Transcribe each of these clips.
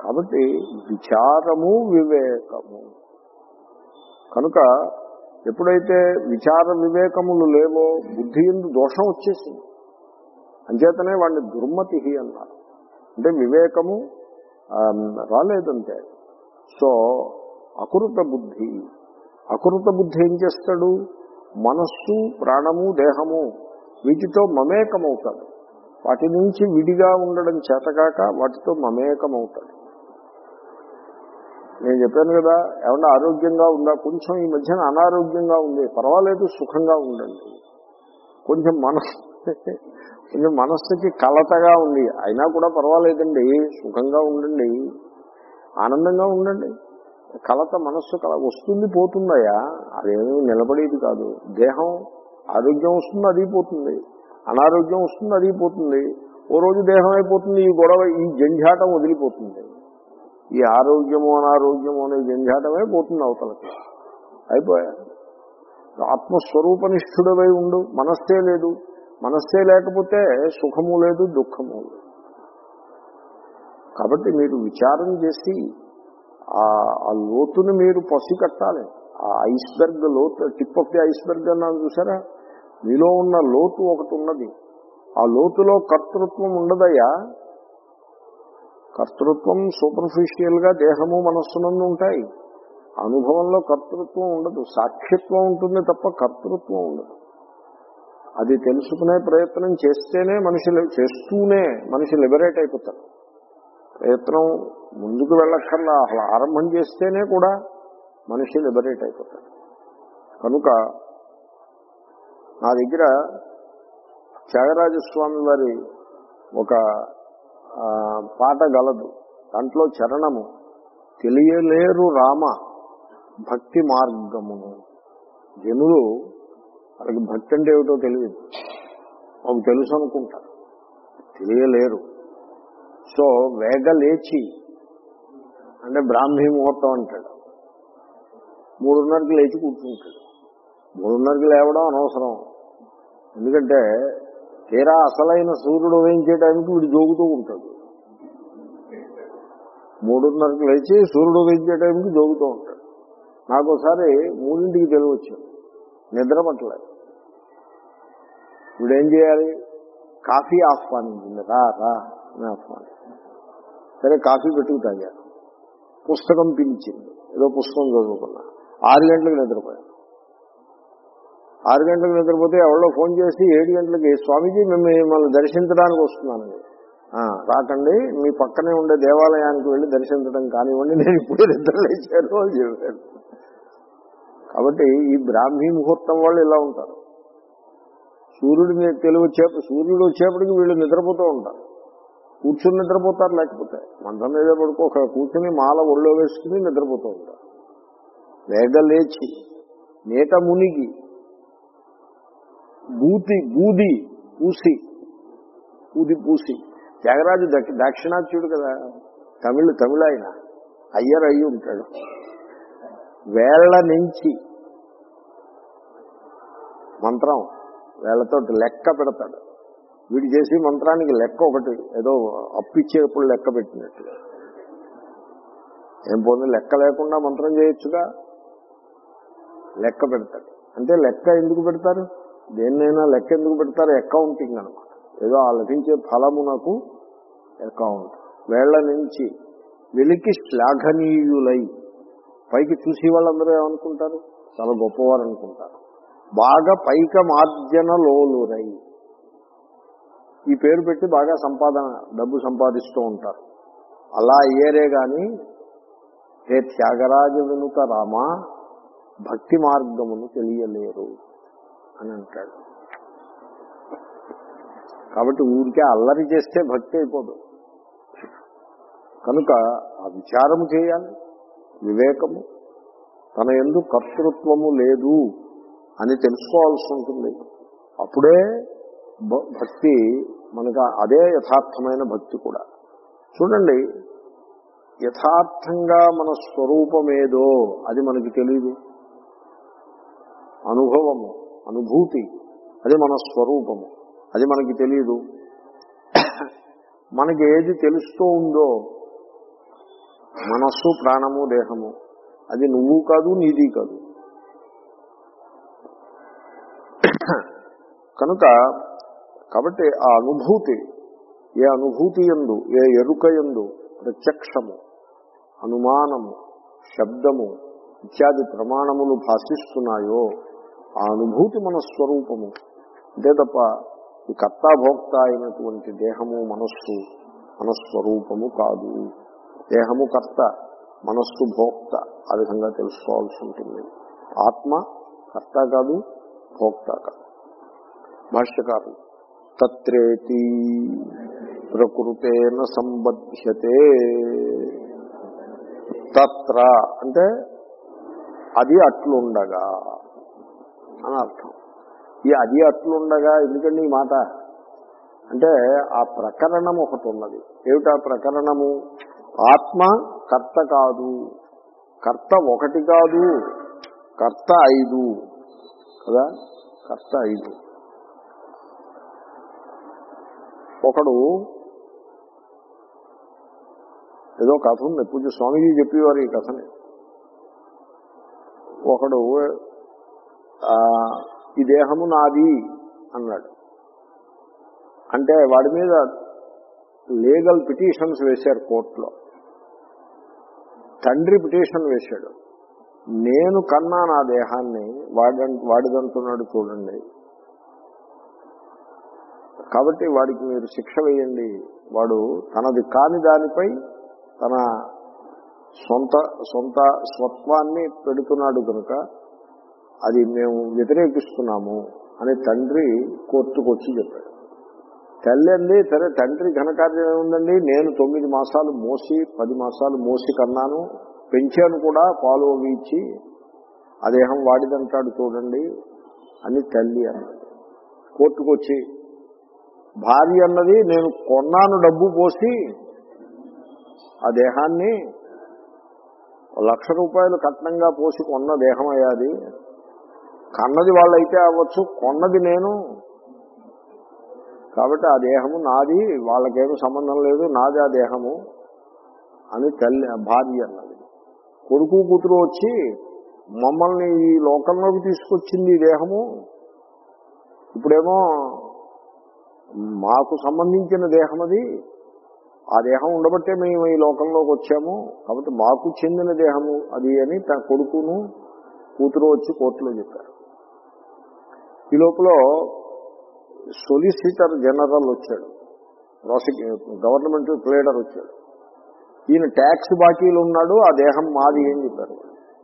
కాబట్టి విచారము వివేకము కనుక ఎప్పుడైతే విచార వివేకములు లేవో బుద్ధి ఎందు దోషం వచ్చేసింది అంచేతనే వాడిని దుర్మతి అన్నారు అంటే వివేకము ఆ, రాలేదంతే సో అకృత బుద్ధి అకృత బుద్ధి ఏం చేస్తాడు మనస్సు ప్రాణము దేహము వీటితో మమేకమవుతాడు వాటి నుంచి విడిగా ఉండడం చేతకాక వాటితో మమేకమవుతాడు నేను చెప్పాను కదా ఏమన్నా ఆరోగ్యంగా ఉందా కొంచెం ఈ మధ్యన అనారోగ్యంగా ఉంది పర్వాలేదు సుఖంగా ఉండండి కొంచెం మనస్సు కొంచెం మనస్సుకి కలతగా ఉంది అయినా కూడా పర్వాలేదండి సుఖంగా ఉండండి ఆనందంగా ఉండండి కలత మనస్సు కల వస్తుంది పోతుందయ్యా అదేమీ నిలబడేది కాదు దేహం ఆరోగ్యం వస్తుంది అది పోతుంది అనారోగ్యం వస్తుంది అది పోతుంది ఓ రోజు దేహం అయిపోతుంది ఈ గొడవ ఈ జంఝాటం వదిలిపోతుంది ఈ ఆరోగ్యము అనారోగ్యము అనే జంఝాటమే పోతుంది అవతలకి అయిపోయా ఆత్మస్వరూపనిష్ఠుడవై ఉండు మనస్సే లేదు మనస్సే లేకపోతే సుఖము లేదు దుఃఖము లేదు కాబట్టి మీరు విచారం చేసి ఆ ఆ లోతుని మీరు పసికట్టాలి ఆ ఐస్బర్గ్ లోతు టిప్ ఆఫ్ ది ఐస్బర్గ్ అన్నాను చూసారా మీలో ఉన్న లోతు ఒకటి ఉన్నది ఆ లోతులో కర్తృత్వం ఉండదయ్యా కర్తృత్వం సూపర్ఫిషియల్ గా దేహము మనస్సునందు ఉంటాయి అనుభవంలో కర్తృత్వం ఉండదు సాక్షిత్వం ఉంటుంది తప్ప కర్తృత్వం ఉండదు అది తెలుసుకునే ప్రయత్నం చేస్తేనే మనిషి లి- చేస్తూనే మనిషి లిబరేట్ అయిపోతాడు ప్రయత్నం ముందుకు వెళ్ళక్కర్లా అసలు ఆరంభం చేస్తేనే కూడా మనిషి లిబరేట్ అయిపోతాడు కనుక నా దగ్గర త్యాగరాజస్వామి వారి ఒక ఆ, పాట గలదు దాంట్లో చరణము తెలియలేరు రామ భక్తి మార్గమును జనులు వాళ్ళకి భక్తి అంటే ఏమిటో తెలియదు మాకు తెలుసు అనుకుంటారు తెలియలేరు సో వేగ లేచి అంటే బ్రాహ్మీ ముహూర్తం అంటాడు మూడున్నరకి లేచి కూర్చుంటాడు మూడున్నరకి లేవడం అనవసరం ఎందుకంటే తీరా అసలైన సూర్యుడు ఉదయించే టైంకి వీడు జోగుతూ ఉంటాడు మూడున్నరకి లేచి సూర్యుడు ఉదయించే టైంకి జోగుతూ ఉంటాడు నాకు ఒకసారి మూడింటికి తెలివచ్చాడు నిద్ర పట్టలేదు వీడు ఏం చేయాలి కాఫీ ఆహ్వానించింది రా రా అని ఆహ్వానించింది సరే కాఫీ పెట్టుకు తాగాను పుస్తకం పిలిచింది ఏదో పుస్తకం చదువుకున్నా ఆరు గంటలకు నిద్రపోయాను ఆరు గంటలకు నిద్రపోతే ఎవరో ఫోన్ చేసి ఏడు గంటలకి స్వామీజీ మేము మిమ్మల్ని దర్శించడానికి వస్తున్నానండి "ఆ, రాకండి మీ పక్కనే ఉండే దేవాలయానికి వెళ్ళి దర్శించడం కానివ్వండి నేను ఇప్పుడే నిద్ర లేచాను అని చెప్పాను కాబట్టి ఈ బ్రాహ్మీ ముహూర్తం వాళ్ళు ఇలా ఉంటారు సూర్యుడిని తెలివి వచ్చే సూర్యుడు వచ్చేప్పటికి వీళ్ళు నిద్రపోతూ ఉంటారు కూర్చుని నిద్రపోతారు లేకపోతే మంచం మీద పడుకో కూర్చుని మాల ఒళ్ళో వేసుకుని నిద్రపోతూ ఉంటారు వేగ లేచి నీట మునిగి బూతి బూది పూసి పూది పూసి త్యాగరాజు దక్ష- దాక్షిణాత్యుడు కదా తమిళ తమిళ ఆయన అయ్యర్ అయ్యి ఉంటాడు వేళ్ల నుంచి మంత్రం వేళ్లతో లెక్క పెడతాడు వీడు చేసి మంత్రానికి లెక్క ఒకటి ఏదో అప్పిచ్చేటప్పుడు లెక్క పెట్టినట్టు ఏం పోనీ లెక్క లేకుండా మంత్రం చేయొచ్చుగా లెక్క పెడతాడు అంటే లెక్క ఎందుకు పెడతారు దేన్నైనా లెక్క ఎందుకు పెడతారు అకౌంటింగ్ అనమాట ఏదో ఆ లభించే ఫలమునకు అకౌంట్ వేళ్ల నుంచి వెలికి శ్లాఘనీయులై పైకి చూసి వాళ్ళందరూ ఏమనుకుంటారు చాలా గొప్పవారు అనుకుంటారు బాగా పైక మార్జన లోలురై ఈ పేరు పెట్టి బాగా సంపాదన డబ్బు సంపాదిస్తూ ఉంటారు అలా అయ్యేరే గాని హే త్యాగరాజ వెనుక రామా భక్తి మార్గమును తెలియలేరు అని అంటాడు కాబట్టి ఊరికే అల్లరి చేస్తే భక్తి అయిపోదు కనుక ఆ విచారము చేయాలి వివేకము తన ఎందు కర్తృత్వము లేదు అని తెలుసుకోవాల్సి ఉంటుంది అప్పుడే భ- భక్తి మనకు అదే యథార్థమైన భక్తి కూడా చూడండి యథార్థంగా మన స్వరూపమేదో అది మనకి తెలియదు అనుభవము అనుభూతి అది మన స్వరూపము అది మనకి తెలియదు మనకి ఏది తెలుస్తూ ఉందో మనస్సు ప్రాణము దేహము అది నువ్వు కాదు నీది కాదు కనుక కాబట్టి ఆ అనుభూతి ఏ అనుభూతి ఎందు ఏ ఎరుక ఎందు ప్రత్యక్షము అనుమానము శబ్దము ఇత్యాది ప్రమాణములు భాషిస్తున్నాయో ఆ అనుభూతి మన స్వరూపము అంతే తప్ప ఈ కర్తాభోక్త అయినటువంటి దేహము మనస్సు మన స్వరూపము కాదు దేహము కర్త మనస్సు భోక్త ఆ విధంగా తెలుసుకోవాల్సి ఉంటుంది ఆత్మ కర్త కాదు భోక్త కాదు భాష్యకారు తత్రేతి ప్రకృతేన సంబధ్యతే తత్ర అంటే అది అట్లుండగా అని అర్థం ఈ అది అట్లుండగా ఎందుకండి ఈ మాట అంటే ఆ ప్రకరణం ఒకటి ఉన్నది ఏమిటా ప్రకరణము ఆత్మ కర్త కాదు కర్త ఒకటి కాదు కర్త ఐదు కదా కర్త ఐదు ఒకడు ఏదో కథ ఉంది పూజ స్వామీజీ చెప్పేవారు ఈ కథని ఒకడు ఆ, ఈ దేహము నాది అన్నాడు అంటే వాడి మీద లీగల్ పిటిషన్స్ వేశారు కోర్టులో తండ్రి పిటిషన్ వేశాడు నేను కన్నా నా దేహాన్ని వాడి వాడిదంటున్నాడు చూడండి కాబట్టి వాడికి మీరు శిక్ష వేయండి వాడు తనది కాని దానిపై తన సొంత సొంత స్వత్వాన్ని పెడుతున్నాడు కనుక అది మేము వ్యతిరేకిస్తున్నాము అని తండ్రి కోర్టుకు వచ్చి చెప్పాడు తల్లి అండి సరే తండ్రి ఘనకార్యం ఏముందండి నేను తొమ్మిది మాసాలు మోసి పది మాసాలు మోసి కన్నాను పెంచాను కూడా పాలు అవి ఇచ్చి ఆ దేహం వాడిదంటాడు చూడండి అని తల్లి అన్నది కోర్టుకు వచ్చి భార్య అన్నది నేను కొన్నాను డబ్బు పోసి ఆ దేహాన్ని లక్ష రూపాయలు కట్నంగా పోసి కొన్న దేహం అయ్యాది కన్నది వాళ్ళైతే అవ్వచ్చు కొన్నది నేను కాబట్టి ఆ దేహము నాది వాళ్ళకేమీ సంబంధం లేదు నాది ఆ దేహము అని తల్లి భార్య అన్నది కొడుకు కూతురు వచ్చి మమ్మల్ని ఈ లోకంలోకి తీసుకొచ్చింది ఈ దేహము ఇప్పుడేమో మాకు సంబంధించిన దేహం అది ఆ దేహం ఉండబట్టే మేము ఈ లోకంలోకి వచ్చాము కాబట్టి మాకు చెందిన దేహము అది అని తన కొడుకును కూతురు వచ్చి కోర్టులో చెప్పారు ఈ లోపల సొలిసిటర్ జనరల్ వచ్చాడు ప్రాసిక్యూ గవర్నమెంట్ ప్లేడర్ వచ్చాడు ఈయన ట్యాక్స్ బాకీలు ఉన్నాడు ఆ దేహం మాది అని చెప్పారు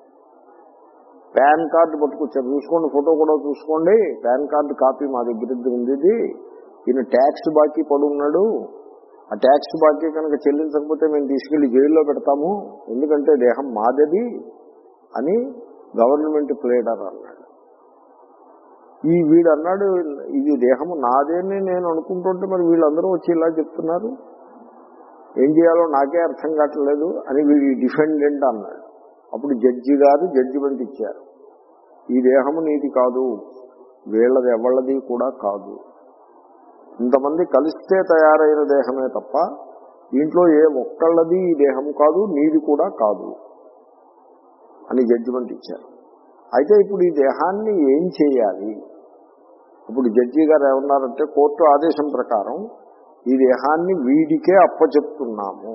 పాన్ కార్డు పట్టుకొచ్చారు చూసుకోండి ఫోటో కూడా చూసుకోండి పాన్ కార్డు కాపీ మా దగ్గర ఉంది ఇది ఈయన ట్యాక్స్ బాకీ పడి ఉన్నాడు ఆ ట్యాక్స్ బాకీ కనుక చెల్లించకపోతే మేము తీసుకెళ్లి జైల్లో పెడతాము ఎందుకంటే దేహం మాదది అని గవర్నమెంట్ ప్లేడర్ అన్నాడు ఈ వీడు అన్నాడు ఇది దేహము నాదేని నేను అనుకుంటుంటే మరి వీళ్ళందరూ వచ్చి ఇలా చెప్తున్నారు ఏం చేయాలో నాకే అర్థం కావట్లేదు అని వీడి డిఫెండెంట్ అన్నాడు అప్పుడు జడ్జి గారు జడ్జిమెంట్ ఇచ్చారు ఈ దేహము నీది కాదు వీళ్ళది ఎవళ్ళది కూడా కాదు ఇంతమంది కలిస్తే తయారైన దేహమే తప్ప దీంట్లో ఏ ఒక్కళ్ళది ఈ దేహం కాదు నీది కూడా కాదు అని జడ్జిమెంట్ ఇచ్చారు అయితే ఇప్పుడు ఈ దేహాన్ని ఏం చేయాలి ఇప్పుడు జడ్జి గారు ఏమన్నారంటే కోర్టు ఆదేశం ప్రకారం ఈ దేహాన్ని వీడికే అప్పచెప్తున్నాము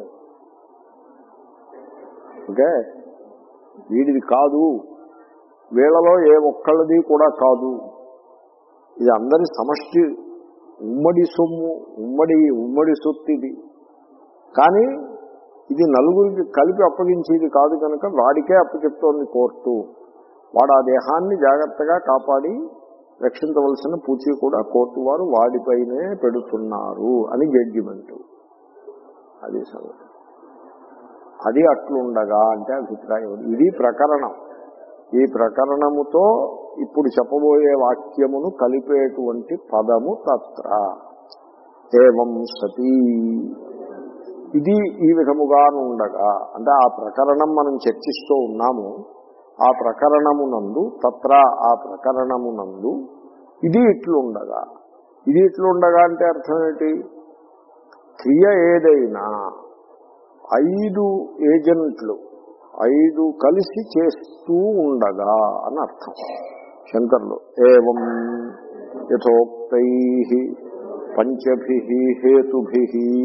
ఓకే వీడిది కాదు వీళ్ళలో ఏ ఒక్కళ్ళది కూడా కాదు ఇది అందరి సమష్టి ఉమ్మడి సొమ్ము ఉమ్మడి ఉమ్మడి సొత్తు ఇది కానీ ఇది నలుగురికి కలిపి అప్పగించేది కాదు కనుక వాడికే అప్పచెప్తోంది కోర్టు వాడు ఆ దేహాన్ని జాగ్రత్తగా కాపాడి రక్షించవలసిన పూచి కూడా కోర్టు వారు వాడిపైనే పెడుతున్నారు అని జడ్జిమెంట్ అది సంగతి అది అట్లుండగా అంటే అభిప్రాయం ఇది ప్రకరణం ఈ ప్రకరణముతో ఇప్పుడు చెప్పబోయే వాక్యమును కలిపేటువంటి పదము తత్ర ఏవం సతీ ఇది ఈ విధముగా ఉండగా అంటే ఆ ప్రకరణం మనం చర్చిస్తూ ఉన్నాము ఆ ప్రకరణమునందు తత్ర ఆ ప్రకరణమునందు ఇది ఇట్లుండగా ఇది ఇట్లుండగా అంటే అర్థం ఏంటి క్రియ ఏదైనా ఐదు ఏజెంట్లు ఐదు కలిసి చేస్తూ ఉండగా అని అర్థం శంకర్లు ఏవం యథోక్తై పంచభి హేతుభి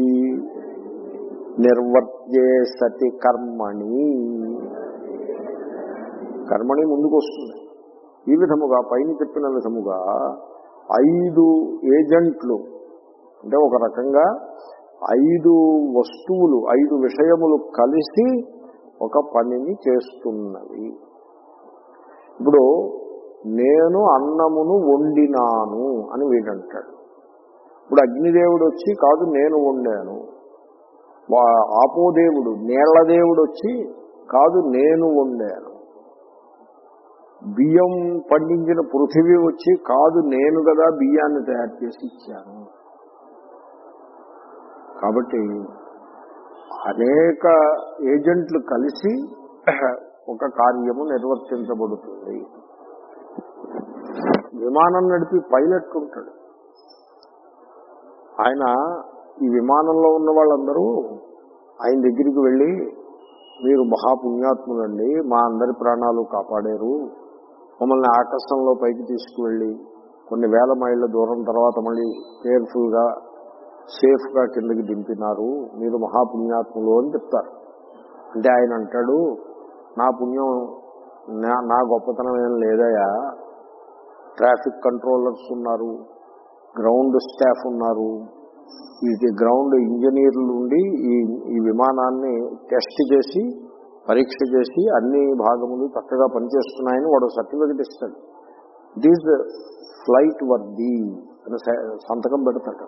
నిర్వర్త్యే సతి కర్మణి కర్మణి ముందుకు వస్తుంది ఈ విధముగా పైన చెప్పిన విధముగా ఐదు ఏజెంట్లు అంటే ఒక రకంగా ఐదు వస్తువులు ఐదు విషయములు కలిసి ఒక పనిని చేస్తున్నవి ఇప్పుడు నేను అన్నమును వండినాను అని వీడంటాడు ఇప్పుడు అగ్నిదేవుడు వచ్చి కాదు నేను వండాను వా- ఆపోదేవుడు నీళ్లదేవుడు వచ్చి కాదు నేను వండాను బియ్యం పండించిన పృథివీ వచ్చి కాదు నేను కదా బియ్యాన్ని తయారు చేసి ఇచ్చాను కాబట్టి అనేక ఏజెంట్లు కలిసి ఒక కార్యము నిర్వర్తించబడుతుంది విమానం నడిపి పైలట్ ఉంటాడు ఆయన ఈ విమానంలో ఉన్న వాళ్ళందరూ ఆయన దగ్గరికి వెళ్ళి మీరు మహాపుణ్యాత్ములండి మా అందరి ప్రాణాలు కాపాడారు మమ్మల్ని ఆకాశంలో పైకి తీసుకువెళ్ళి కొన్ని వేల మైళ్ళ దూరం తర్వాత మళ్ళీ కేర్ఫుల్గా సేఫ్గా కిందకి దింపినారు మీరు మహాపుణ్యాత్ములు అని చెప్తారు అంటే ఆయన అంటాడు నా పుణ్యం నా నా గొప్పతనం ఏం లేదయా ట్రాఫిక్ కంట్రోలర్స్ ఉన్నారు గ్రౌండ్ స్టాఫ్ ఉన్నారు ఇది గ్రౌండ్ ఇంజనీర్లు ఉండి ఈ ఈ విమానాన్ని టెస్ట్ చేసి పరీక్ష చేసి అన్ని భాగములు చక్కగా పనిచేస్తున్నాయని వాడు సర్టిఫికెట్ ఇస్తాడు ఇట్ ఈజ్ ఫ్లైట్ వర్ది అని స- సంతకం పెడతాడు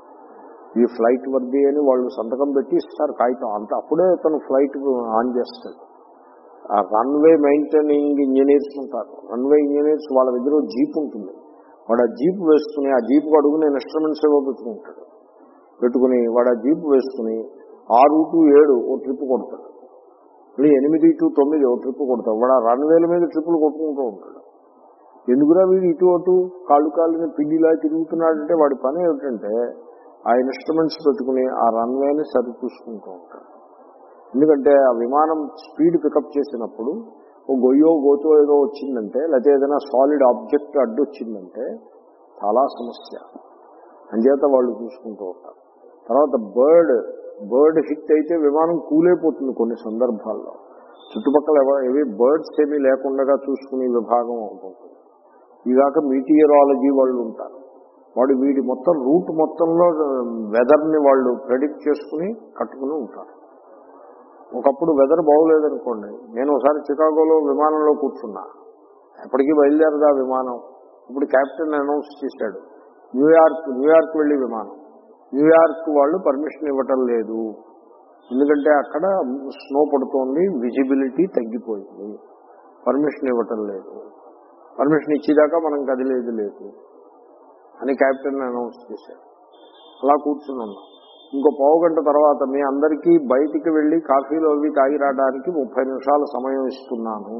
ఈ ఫ్లైట్ వర్ది అని వాళ్ళు సంతకం పెట్టి ఇస్తారు కాగితం అంత అప్పుడే తను ఫ్లైట్ ఆన్ చేస్తాడు ఆ రన్వే మెయింటైనింగ్ ఇంజనీర్స్ ఉంటారు రన్వే ఇంజనీర్స్ వాళ్ళ దగ్గర ఓ జీప్ ఉంటుంది వాడు ఆ జీప్ వేసుకుని ఆ జీప్ అడుగునే ఇన్స్ట్రుమెంట్స్ ఏవో పెట్టుకుంటాడు పెట్టుకుని వాడు ఆ జీప్ వేసుకుని ఆరు టు ఏడు ఓ ట్రిప్ కొడతాడు మళ్ళీ ఎనిమిది టు తొమ్మిది ఓ ట్రిప్ కొడతాడు వాడు ఆ రన్వేల మీద ట్రిప్పులు కొట్టుకుంటూ ఉంటాడు ఎందుకురా వీడు ఇటు అటు కాళ్ళు కాళ్ళని పిల్లిలా తిరుగుతున్నాడంటే వాడి పని ఏమిటంటే ఆ ఇన్స్ట్రుమెంట్స్ పెట్టుకుని ఆ రన్వేని సరి చూసుకుంటూ ఉంటాడు ఎందుకంటే ఆ విమానం స్పీడ్ పికప్ చేసినప్పుడు ఓ గొయ్యో గోతో ఏదో వచ్చిందంటే లేకపోతే ఏదైనా సాలిడ్ ఆబ్జెక్ట్ అడ్డు వచ్చిందంటే చాలా సమస్య అంచేత వాళ్ళు చూసుకుంటూ ఉంటారు తర్వాత బర్డ్ బర్డ్ హిట్ అయితే విమానం కూలైపోతుంది కొన్ని సందర్భాల్లో చుట్టుపక్కల ఎవ- ఏవి బర్డ్స్ ఏమీ లేకుండా చూసుకునే విభాగం ఉంటుంది ఇదాక మీటియరాలజీ వాళ్ళు ఉంటారు వాడు వీడి మొత్తం రూట్ మొత్తంలో వెదర్ని వాళ్ళు ప్రెడిక్ట్ చేసుకుని కట్టుకుని ఉంటారు ఒకప్పుడు వెదర్ బాగోలేదనుకోండి నేను ఒకసారి చికాగోలో విమానంలో కూర్చున్నా ఎప్పటికీ బయలుదేరదా విమానం ఇప్పుడు కెప్టెన్ అనౌన్స్ చేశాడు న్యూయార్క్ న్యూయార్క్ వెళ్ళి విమానం న్యూయార్క్ వాళ్ళు పర్మిషన్ ఇవ్వటం లేదు ఎందుకంటే అక్కడ స్నో పడుతోంది విజిబిలిటీ తగ్గిపోయింది పర్మిషన్ ఇవ్వటం లేదు పర్మిషన్ ఇచ్చేదాకా మనం కదిలేదు లేదు అని కెప్టెన్ అనౌన్స్ చేశాడు అలా కూర్చుని ఉన్నాం ఇంకో పావు గంట తర్వాత మీ అందరికీ బయటికి వెళ్ళి కాఫీలో అవి తాగి రావడానికి ముప్పై నిమిషాల సమయం ఇస్తున్నాను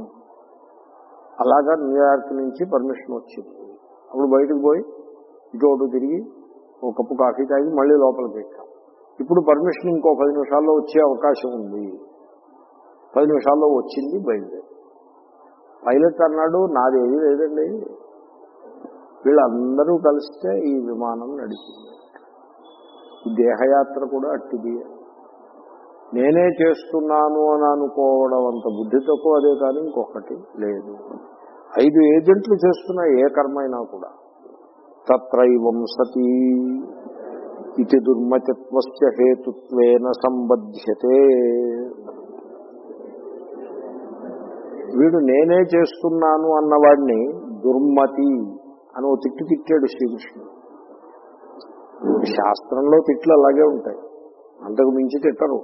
అలాగా న్యూయార్క్ నుంచి పర్మిషన్ వచ్చింది అప్పుడు బయటకు పోయి ఇటు అటు తిరిగి ఒక కప్పు కాఫీ తాగి మళ్ళీ లోపలికి పెట్టాం ఇప్పుడు పర్మిషన్ ఇంకో పది నిమిషాల్లో వచ్చే అవకాశం ఉంది పది నిమిషాల్లో వచ్చింది బయలుదేరి పైలట్ అన్నాడు నాదేమీ లేదండి వీళ్ళందరూ కలిస్తే ఈ విమానం నడిచింది ఈ దేహయాత్ర కూడా అట్టిది నేనే చేస్తున్నాను అని అనుకోవడం అంత బుద్ధి తక్కువ అదే కానీ ఇంకొకటి లేదు ఐదు ఏజెంట్లు చేస్తున్న ఏ కర్మైనా కూడా తత్రైవం సతీ ఇది దుర్మతిత్వస్య హేతుత్వేన సంబధ్యతే వీడు నేనే చేస్తున్నాను అన్నవాడిని దుర్మతి అని ఓ తిట్టు తిట్టాడు శ్రీకృష్ణుడు శాస్త్రంలో తిట్లు అలాగే ఉంటాయి అంతకు మించి తిట్టరు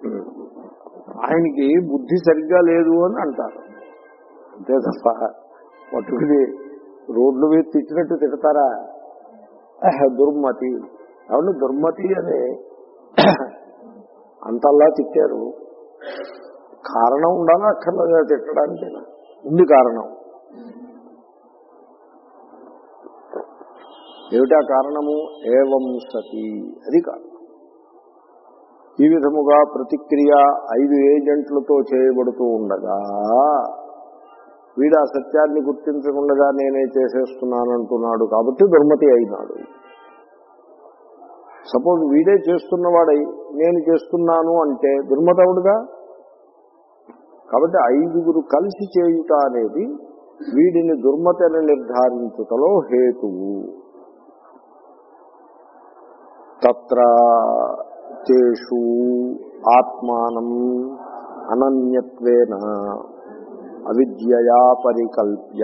ఆయనకి బుద్ధి సరిగ్గా లేదు అని అంటారు అంతే తప్ప పట్టుకుని రోడ్ల మీద తిట్టినట్టు తిడతారా ఆహ్, దుర్మతి అవును దుర్మతి అని అంతల్లా తిట్టారు కారణం ఉండాలా అక్కర్లేదా తిట్టడానికి ఉంది కారణం ఏమిటా కారణము ఏవం సతి అది కారణం ఈ విధముగా ప్రతిక్రియ ఐదు ఏజెంట్లతో చేయబడుతూ ఉండగా వీడు ఆ సత్యాన్ని గుర్తించకుండా నేనే చేసేస్తున్నానంటున్నాడు కాబట్టి దుర్మతి అయినాడు సపోజ్ వీడే చేస్తున్నవాడై నేను చేస్తున్నాను అంటే దుర్మతవుడుగా కాబట్టి ఐదుగురు కలిసి చేయుట అనేది వీడిని దుర్మతని నిర్ధారించుటలో హేతువు తత్ర తేషు ఆత్మానం అనన్యత్వేన అవిద్యయా పరికల్ప్య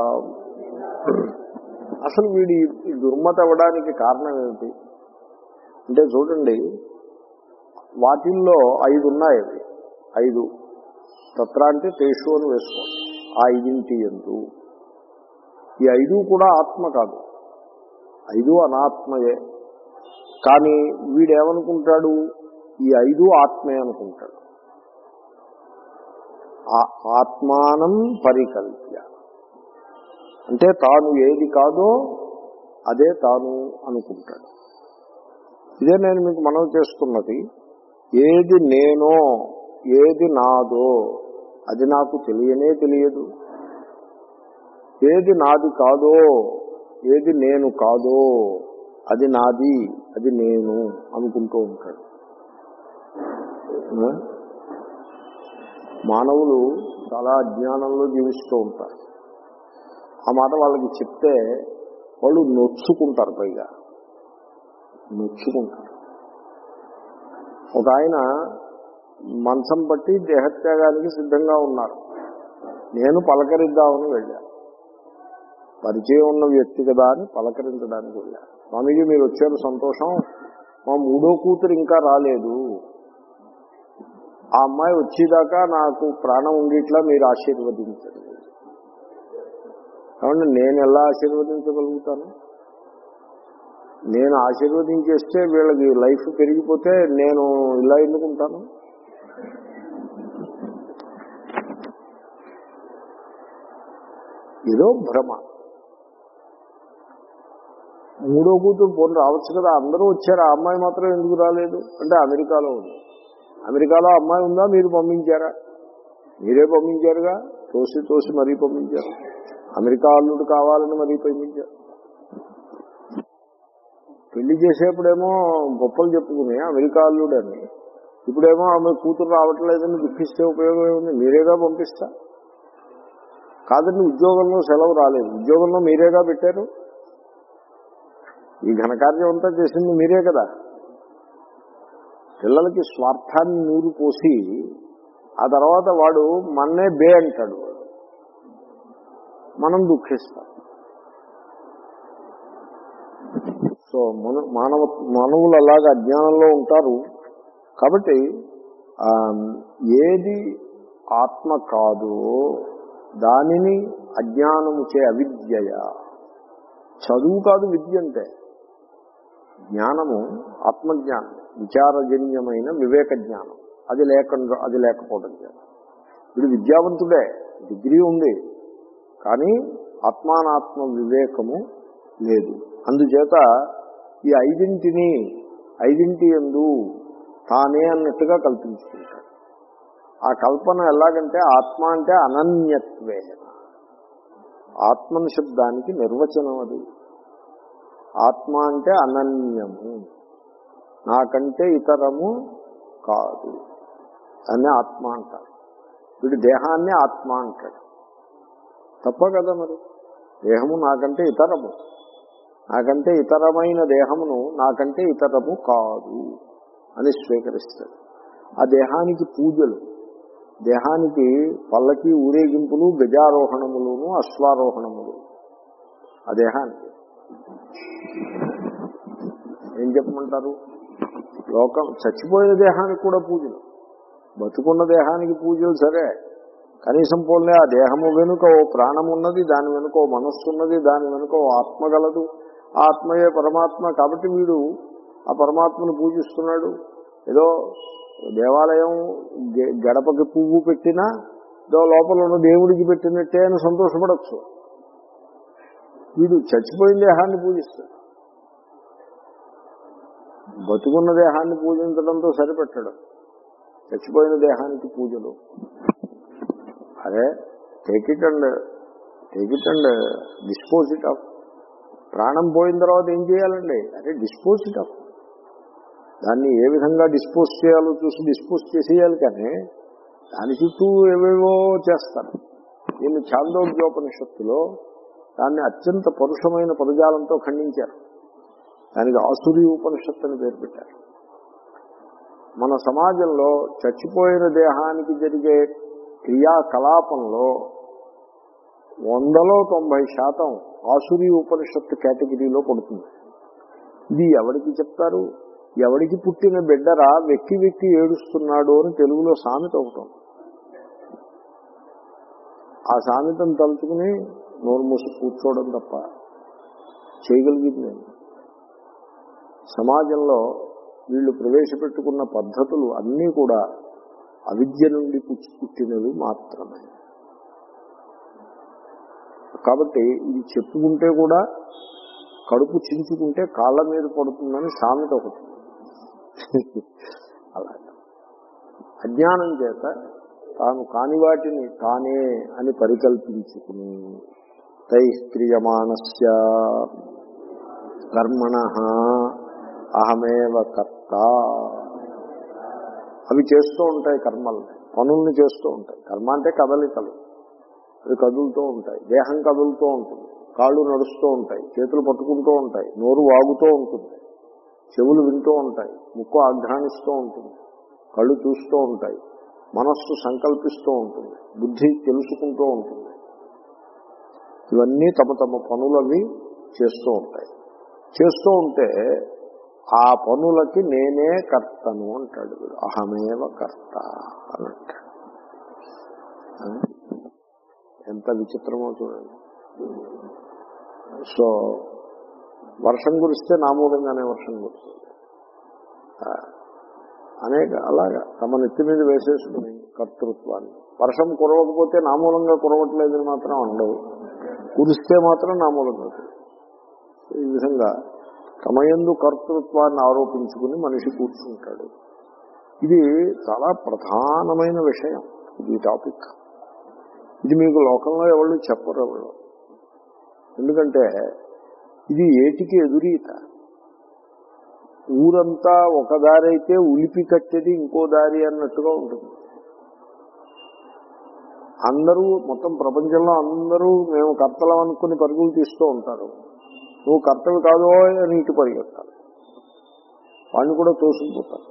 అసలు వీడి ఈ దుర్మత అవ్వడానికి కారణం ఏమిటి అంటే చూడండి వాటిల్లో ఐదు ఉన్నాయి అవి ఐదు తత్ర అంటే తేషు అని వేసుకోండి ఆ ఐదింటి ఎందు ఈ ఐదు కూడా ఆత్మ కాదు ఐదు అనాత్మయే కానీ వీడేమనుకుంటాడు ఈ ఐదు ఆత్మే అనుకుంటాడు ఆ- ఆత్మానం పరికల్ప్య అంటే తాను ఏది కాదో అదే తాను అనుకుంటాడు ఇదే నేను మీకు మనవి చేస్తున్నది ఏది నేనో ఏది నాదో అది నాకు తెలియనే తెలియదు ఏది నాది కాదో ఏది నేను కాదో అది నాది అది నేను అనుకుంటూ ఉంటాడు ఆ? మానవులు చాలా అజ్ఞానంలో జీవిస్తూ ఉంటారు ఆ మాట వాళ్ళకి చెప్తే వాళ్ళు నొచ్చుకుంటారు పైగా నొచ్చుకుంటారు ఒక ఆయన మంచం పట్టి దేహత్యాగానికి సిద్ధంగా ఉన్నారు నేను పలకరిద్దామని వెళ్ళా పరిచయం ఉన్న వ్యక్తి కదా అని పలకరించడానికి వెళ్ళా స్వామీజీ మీరు వచ్చారు సంతోషం మా మూడో కూతురు ఇంకా రాలేదు ఆ అమ్మాయి వచ్చేదాకా నాకు ప్రాణం ఉండేట్లా మీరు ఆశీర్వదించండి కాబట్టి నేను ఎలా ఆశీర్వదించగలుగుతాను నేను ఆశీర్వదించేస్తే వీళ్ళకి లైఫ్ పెరిగిపోతే నేను ఇలా ఎందుకుంటాను ఏదో భ్రమ మూడో కూతురు పోనీ రావచ్చు కదా అందరూ వచ్చారు ఆ అమ్మాయి మాత్రం ఎందుకు రాలేదు అంటే అమెరికాలో ఉంది అమెరికాలో అమ్మాయి ఉందా మీరు పంపించారా మీరే పంపించారుగా తోసి తోసి మరీ పంపించారు అమెరికా అల్లుడు కావాలని మరీ పంపించారు పెళ్లి చేసేప్పుడేమో గొప్పలు చెప్పుకుని అమెరికా అల్లుడని ఇప్పుడేమో ఆమె కూతురు రావట్లేదని దుఃఖిస్తే ఉపయోగం ఏముంది మీరేగా పంపిస్తా కాదండి ఉద్యోగంలో సెలవు రాలేదు ఉద్యోగంలో మీరేగా పెట్టారు ఈ ఘనకార్యం అంతా చేసింది మీరే కదా పిల్లలకి స్వార్థాన్ని నూరు పోసి ఆ తర్వాత వాడు మన్నే బే అంటాడు వాడు మనం దుఃఖిస్తాం సో మన మానవ మానవులు అలాగా అజ్ఞానంలో ఉంటారు కాబట్టి ఆ, ఏది ఆత్మ కాదో దానిని అజ్ఞానము చే అవిద్యయ చదువు కాదు విద్య అంటే జ్ఞానము ఆత్మజ్ఞానం విచారజన్యమైన వివేక జ్ఞానం అది లేకుండా అది లేకపోవడం జ్ఞానం వీడు విద్యావంతుడే డిగ్రీ ఉంది కానీ ఆత్మానాత్మ వివేకము లేదు అందుచేత ఈ ఐదింటిని ఐదింటి ఎందు తానే అన్నట్టుగా కల్పించుకుంటాడు ఆ కల్పన ఎలాగంటే ఆత్మ అంటే అనన్యత్వే ఆత్మని శబ్దానికి నిర్వచనం అది ఆత్మ అంటే అనన్యము నాకంటే ఇతరము కాదు అని ఆత్మ అంటారు వీడు దేహాన్ని ఆత్మ అంటాడు తప్ప కదా మరి దేహము నాకంటే ఇతరము నాకంటే ఇతరమైన దేహమును నాకంటే ఇతరము కాదు అని స్వీకరిస్తాడు ఆ దేహానికి పూజలు దేహానికి పల్లకి ఊరేగింపులు గజారోహణములను అశ్వారోహణములు ఆ దేహానికి ఏం చెప్పమంటారు లోకం చచ్చిపోయిన దేహానికి కూడా పూజలు బతుకున్న దేహానికి పూజలు సరే కనీసం పోలే ఆ దేహము వెనుక ఓ ప్రాణం ఉన్నది దాని వెనుక ఓ మనస్సు ఉన్నది దాని వెనుక ఓ ఆత్మ గలదు ఆ ఆత్మయే పరమాత్మ కాబట్టి వీడు ఆ పరమాత్మను పూజిస్తున్నాడు ఏదో దేవాలయం గె- గడపకి పువ్వు పెట్టినా ఏదో లోపల ఉన్న దేవుడికి పెట్టినట్టే అని సంతోషపడచ్చు వీడు చచ్చిపోయిన దేహాన్ని పూజిస్తాడు బతుకున్న దేహాన్ని పూజించడంతో సరిపెట్టడు చచ్చిపోయిన దేహానికి పూజలు అదే take it and take it and dispose it off ప్రాణం పోయిన తర్వాత ఏం చేయాలండి అదే డిస్పోజ్ ఇట్ ఆఫ్ దాన్ని ఏ విధంగా డిస్పోజ్ చేయాలో చూసి డిస్పోజ్ చేసేయాలి కానీ దాని చుట్టూ ఏవేవో చేస్తారు దీన్ని ఛాందోగ్యోపనిషత్తులో దాన్ని అత్యంత పరుషమైన పదజాలంతో ఖండించారు దానికి ఆసురి ఉపనిషత్తు అని పేరు పెట్టారు మన సమాజంలో చచ్చిపోయిన దేహానికి జరిగే క్రియాకలాపంలో వందలో తొంభై శాతం ఆసురి ఉపనిషత్తు కేటగిరీలో పడుతుంది ఇది ఎవరికి చెప్తారు ఎవరికి పుట్టిన బిడ్డరా వెక్కి వెక్కి ఏడుస్తున్నాడు అని తెలుగులో సామెత ఒకటి ఉంది. ఆ సామెతను తలుచుకుని నోరు మూసి కూర్చోవడం తప్ప చేయగలిగింది నేను సమాజంలో వీళ్ళు ప్రవేశపెట్టుకున్న పద్ధతులు అన్నీ కూడా అవిద్య నుండి పుచ్చి పుట్టినవి మాత్రమే కాబట్టి ఇది చెప్పుకుంటే కూడా కడుపు చించుకుంటే కాళ్ళ మీద పడుతుందని సామెత ఒకటి అలా అజ్ఞానం చేత తాను కాని వాటిని తానే అని పరికల్పించుకుని తైక్రియమాణస్య కర్మణ అహమేవ కర్త అవి చేస్తూ ఉంటాయి కర్మల్ని పనుల్ని చేస్తూ ఉంటాయి కర్మ అంటే కదలికలు అవి కదులుతూ ఉంటాయి దేహం కదులుతూ ఉంటుంది కాళ్ళు నడుస్తూ ఉంటాయి చేతులు పట్టుకుంటూ ఉంటాయి నోరు వాగుతూ ఉంటుంది చెవులు వింటూ ఉంటాయి ముక్కు ఆఘ్రానిస్తూ ఉంటుంది కళ్ళు చూస్తూ ఉంటాయి మనస్సు సంకల్పిస్తూ ఉంటుంది బుద్ధి తెలుసుకుంటూ ఉంటుంది ఇవన్నీ తమ తమ పనులవి చేస్తూ ఉంటాయి చేస్తూ ఉంటే ఆ పనులకి నేనే కర్తను అంటాడు వీడు అహమేవ కర్త అని అంటాడు ఆ? ఎంత విచిత్రమో చూడండి సో వర్షం కురిస్తే నామూలంగానే వర్షం కురుస్తుంది ఆ, అనేక అలాగా తమ నెత్తి మీద వేసేసుకుని కర్తృత్వాన్ని వర్షం కురవకపోతే నామూలంగా కురవట్లేదని మాత్రం ఉండవు కురిస్తే మాత్రం నామూలంగా కురుస్తుంది. ఈ విధంగా తమయందు కర్తృత్వాన్ని ఆరోపించుకుని మనిషి కూర్చుంటాడు ఇది చాలా ప్రధానమైన విషయం ఇది టాపిక్ ఇది మీకు లోకంలో ఎవరు చెప్పరు ఎవరు ఎందుకంటే ఇది ఏటికి ఎదురీత ఊరంతా ఒక దారి అయితే ఉలిపి కట్టేది ఇంకో దారి అన్నట్టుగా ఉంటుంది అందరూ మొత్తం ప్రపంచంలో అందరూ మేము కర్తలం అనుకుని పరుగులు తీస్తూ ఉంటారు నువ్వు కర్తవి కాదో అని ఇటు పరిగెత్తాలి వాడిని కూడా తోసుకుపోతారు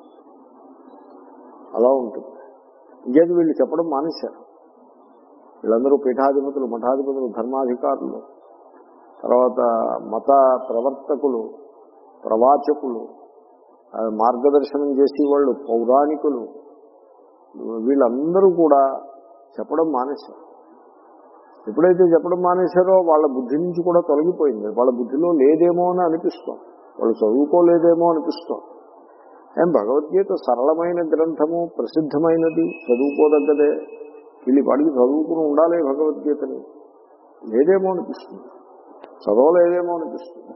అలా ఉంటుంది ఇంకేది వీళ్ళు చెప్పడం మానేశారు వీళ్ళందరూ పీఠాధిపతులు మఠాధిపతులు ధర్మాధికారులు తర్వాత మత ప్రవర్తకులు ప్రవాచకులు ఆ, మార్గదర్శనం చేసేవాళ్ళు పౌరాణికులు వీళ్ళందరూ కూడా చెప్పడం మానేశారు ఎప్పుడైతే చెప్పడం మానేశారో వాళ్ళ బుద్ధి నుంచి కూడా తొలగిపోయింది వాళ్ళ బుద్ధిలో లేదేమో అని అనిపిస్తోంది వాళ్ళు చదువుకోలేదేమో అనిపిస్తోంది ఏం భగవద్గీత సరళమైన గ్రంథము ప్రసిద్ధమైనది చదువుకోదగ్గదే వీళ్ళు వాడికి చదువుకుని ఉండాలి భగవద్గీతని లేదేమో అనిపిస్తుంది చదవలేదేమో అనిపిస్తుంది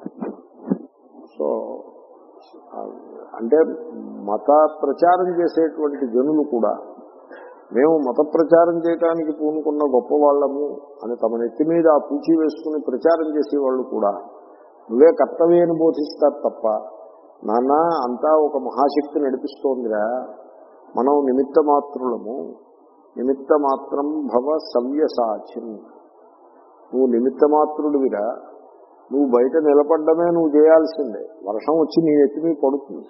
సో ఆ, అంటే మత ప్రచారం చేసేటువంటి జనులు కూడా మేము మత ప్రచారం చేయడానికి పూనుకున్న గొప్ప వాళ్ళము అని తమ నెత్తి మీద ఆ పూచి వేసుకుని ప్రచారం చేసేవాళ్ళు కూడా నువ్వే కర్తవ్యాన్ని బోధిస్తారు తప్ప నాన్న అంతా ఒక మహాశక్తి నడిపిస్తోందిరా మనం నిమిత్త మాత్రులము నిమిత్త మాత్రం భవ సవ్యసాచిన్ నువ్వు నిమిత్త మాత్రుడివిరా నువ్వు బయట నిలబడ్డమే నువ్వు చేయాల్సిందే వర్షం వచ్చి నీ ఎత్తి మీద పడుతుంది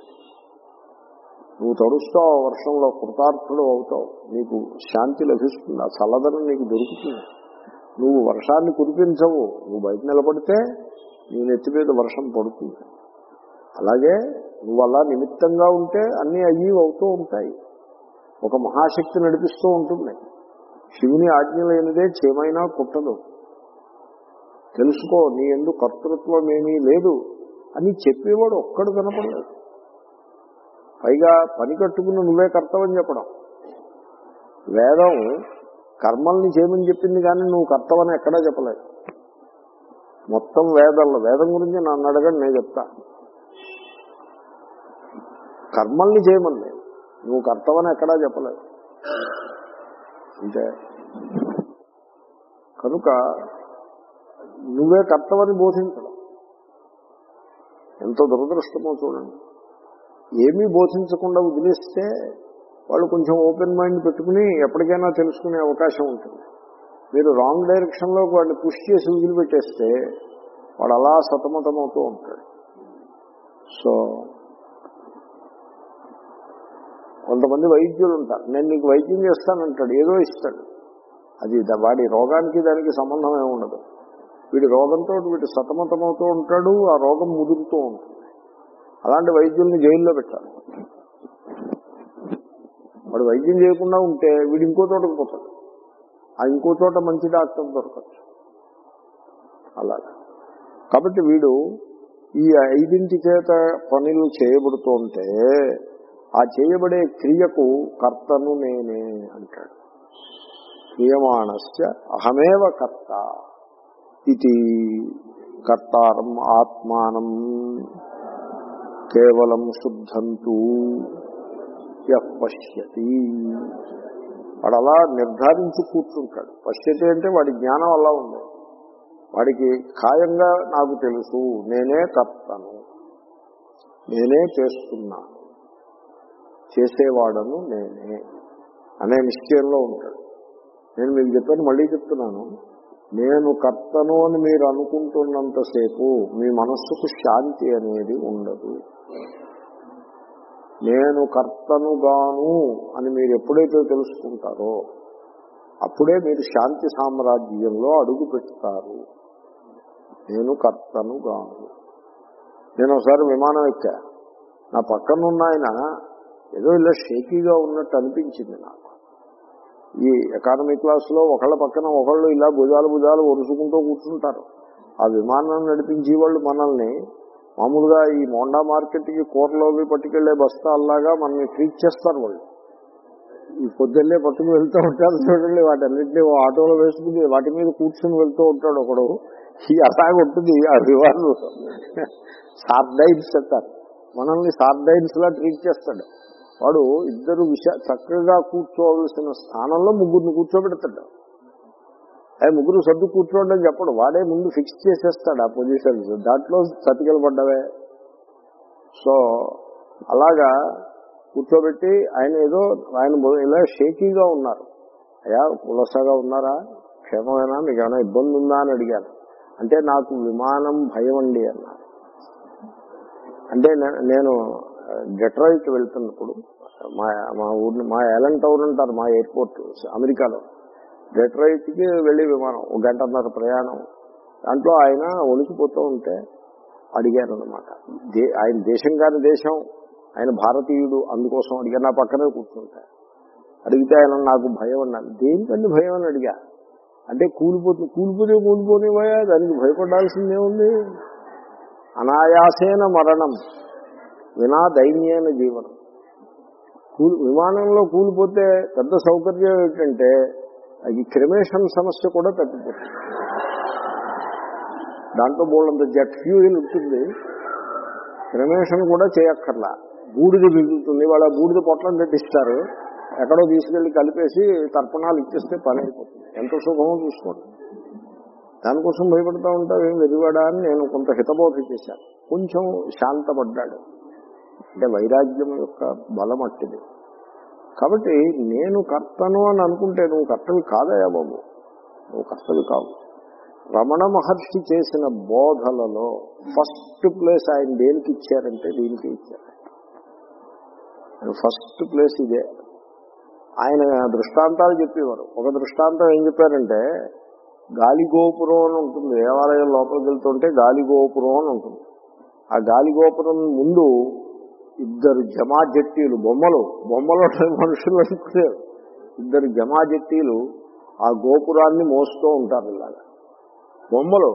నువ్వు తడుస్తావు ఆ వర్షంలో కృతార్థుడు అవుతావు నీకు శాంతి లభిస్తుంది ఆ చల్లదనం నీకు దొరుకుతుంది నువ్వు వర్షాన్ని కురిపించవు నువ్వు బయట నిలబడితే నీ నెత్తి మీద వర్షం పడుతుంది అలాగే నువ్వు అలా నిమిత్తంగా ఉంటే అన్నీ అయ్యి అవుతూ ఉంటాయి ఒక మహాశక్తి నడిపిస్తూ ఉంటుంది శివుని ఆజ్ఞ లేనిదే చేమైనా కుట్టదు తెలుసుకో నీ ఎందు కర్తృత్వం ఏమీ లేదు అని చెప్పేవాడు ఒక్కడు కనపడలేదు పైగా పని కట్టుకుని నువ్వే కర్తవని చెప్పడం వేదం కర్మల్ని చేయమని చెప్పింది కానీ నువ్వు కర్తవని ఎక్కడా చెప్పలేదు మొత్తం వేదంలో వేదం గురించి నన్ను అడగండి నేను చెప్తా కర్మల్ని చేయమని లేదు నువ్వు కర్తవని ఎక్కడా చెప్పలేదు అంటే కనుక నువ్వే కర్తవని బోధించడం ఎంతో దురదృష్టమో చూడండి ఏమీ బోధించకుండా వదిలేస్తే వాళ్ళు కొంచెం ఓపెన్ మైండ్ పెట్టుకుని ఎప్పటికైనా తెలుసుకునే అవకాశం ఉంటుంది మీరు రాంగ్ డైరెక్షన్లో వాడిని పుష్ చేసి వదిలిపెట్టేస్తే వాడు అలా సతమతమవుతూ ఉంటాడు సో కొంతమంది వైద్యులు ఉంటారు నేను నీకు వైద్యం చేస్తానంటాడు ఏదో ఇస్తాడు అది ద- వాడి రోగానికి దానికి సంబంధం ఏమి ఉండదు వీడి రోగంతో వీడు సతమతమవుతూ ఉంటాడు ఆ రోగం ముదురుతూ ఉంటుంది అలాంటి వైద్యుల్ని జైల్లో పెట్టాలి వాడు వైద్యం చేయకుండా ఉంటే వీడు ఇంకో చోటకు పోతాడు ఆ ఇంకో చోట మంచి డాక్టర్ దొరకచ్చు అలాగా కాబట్టి వీడు ఈ ఐదింటి చేత పనులు చేయబడుతూ ఉంటే ఆ చేయబడే క్రియకు కర్తను నేనే అంటాడు క్రియమాణస్య అహమేవ కర్త ఇది కర్తారం ఆత్మానం కేవలం శుద్ధంతు యః పశ్యతి వాడు అలా నిర్ధారించి కూర్చుంటాడు పశ్యతి అంటే వాడి జ్ఞానం అలా ఉంది వాడికి ఖాయంగా నాకు తెలుసు నేనే కర్తను నేనే చేస్తున్నాను చేసేవాడను నేనే అనే నిశ్చయంలో ఉంటాడు నేను మీకు చెప్పాను మళ్ళీ చెప్తున్నాను నేను కర్తను అని మీరు అనుకుంటున్నంతసేపు మీ మనస్సుకు శాంతి అనేది ఉండదు నేను కర్తనుగాను అని మీరు ఎప్పుడైతే తెలుసుకుంటారో అప్పుడే మీరు శాంతి సామ్రాజ్యంలో అడుగు పెడతారు నేను కర్తనుగాను నేను ఒకసారి విమానం ఎక్కా నా పక్కన ఉన్న ఆయన ఏదో ఇలా షేకీగా ఉన్నట్టు అనిపించింది నాకు ఈ ఎకానమీ క్లాస్లో ఒకళ్ళ పక్కన ఒకళ్ళు ఇలా భుజాలు భుజాలు ఒరుసుకుంటూ కూర్చుంటారు ఆ విమానం నడిపించే వాళ్ళు మనల్ని మామూలుగా ఈ మోండా మార్కెట్కి కూరలోవి పట్టుకెళ్లే బస్తాల్లాగా మనల్ని ట్రీట్ చేస్తారు వాళ్ళు ఈ పొద్దున్నే పట్టుకు వెళ్తూ ఉంటారు చూడండి వాటన్నింటినీ ఓ ఆటోలో వేసుకుని వాటి మీద కూర్చుని వెళ్తూ ఉంటాడు ఒకడు ఈ అలాగ ఉంటుంది ఆ విమానం సార్డైన్స్ అంటారు మనల్ని సార్డైన్స్ లా ట్రీట్ చేస్తాడు వాడు ఇద్దరు విష చక్కగా కూర్చోవలసిన స్థానంలో ముగ్గురిని కూర్చోబెడతాడు అవి ముగ్గురు సర్దు కూర్చోండి అని చెప్పడు వాడే ముందు ఫిక్స్ చేసేస్తాడు ఆ పొజిషన్స్ దాంట్లో చతికిల పడ్డవే సో అలాగా కూర్చోబెట్టి ఆయన ఏదో ఆయన మొ- ఇలా షేకీగా ఉన్నారు అయ్యా కులసగా ఉన్నారా క్షేమమేనా మీకు ఏమైనా ఇబ్బంది ఉందా అని అడిగాను అంటే నాకు విమానం భయం అండి అన్నారు అంటే నే- నేను డెట్రాయిట్ వెళ్తున్నప్పుడు మా మా ఊరిని మా ఎలన్ టౌన్ అంటారు మా ఎయిర్పోర్ట్ అమెరికాలో డెట్రాయిట్కి వెళ్ళి విమానం ఒక గంటన్నర ప్రయాణం దాంట్లో ఆయన వణికిపోతూ ఉంటే అడిగాను అనమాట ఆయన దేశం కాని దేశం ఆయన భారతీయుడు అందుకోసం అడిగాను నా పక్కనే కూర్చుంటా అడిగితే ఆయన నాకు భయం అన్నాను దేనికండి భయం అని అడిగా అంటే కూలిపోతుంది కూలిపోతే కూలిపోనివయా దానికి భయపడాల్సిందే ఉంది అనాయాసేన మరణం వినా దైన్యైన జీవనం కూలి విమానంలో కూలిపోతే పెద్ద సౌకర్యం ఏంటంటే ఈ క్రిమేషన్ సమస్య కూడా తగ్గిపోతుంది దాంట్లో బోళ్ళంత జెట్ ఫ్యూయల్ ఉంటుంది క్రిమేషన్ కూడా చేయక్కర్లా బూడిద మిగులుతుంది వాళ్ళ బూడిద పొట్లం కట్టిస్తారు ఎక్కడో తీసుకెళ్లి కలిపేసి తర్పణాలు ఇచ్చేస్తే పని అయిపోతుంది ఎంత సుఖమో చూసుకోండి దానికోసం భయపడతా ఉంటావు ఏం వెరివాడా అని నేను కొంత హితబోధ చేశాను కొంచెం శాంతపడ్డాడు అంటే వైరాగ్యం యొక్క బలం అట్టిది కాబట్టి నేను కర్తను అని అనుకుంటే నువ్వు కర్తవి కాదయా బాబు నువ్వు కర్తవి కావు రమణ మహర్షి చేసిన బోధలలో ఫస్ట్ ప్లేస్ ఆయన దేనికి ఇచ్చారంటే దీనికి ఇచ్చారు ఫస్ట్ ప్లేస్ ఇదే ఆయన దృష్టాంతాలు చెప్పేవారు ఒక దృష్టాంతం ఏం చెప్పారంటే గాలి గోపురం అని ఉంటుంది దేవాలయం లోపలికి వెళ్తుంటే గాలి గోపురం అని ఉంటుంది ఆ గాలి గోపురం ముందు ఇద్దరు జమా జట్టీలు బొమ్మలు బొమ్మలు మనుషులు అనుకునేరు ఇద్దరు జమా జట్టీలు ఆ గోపురాన్ని మోస్తూ ఉంటారు ఇలాగా బొమ్మలు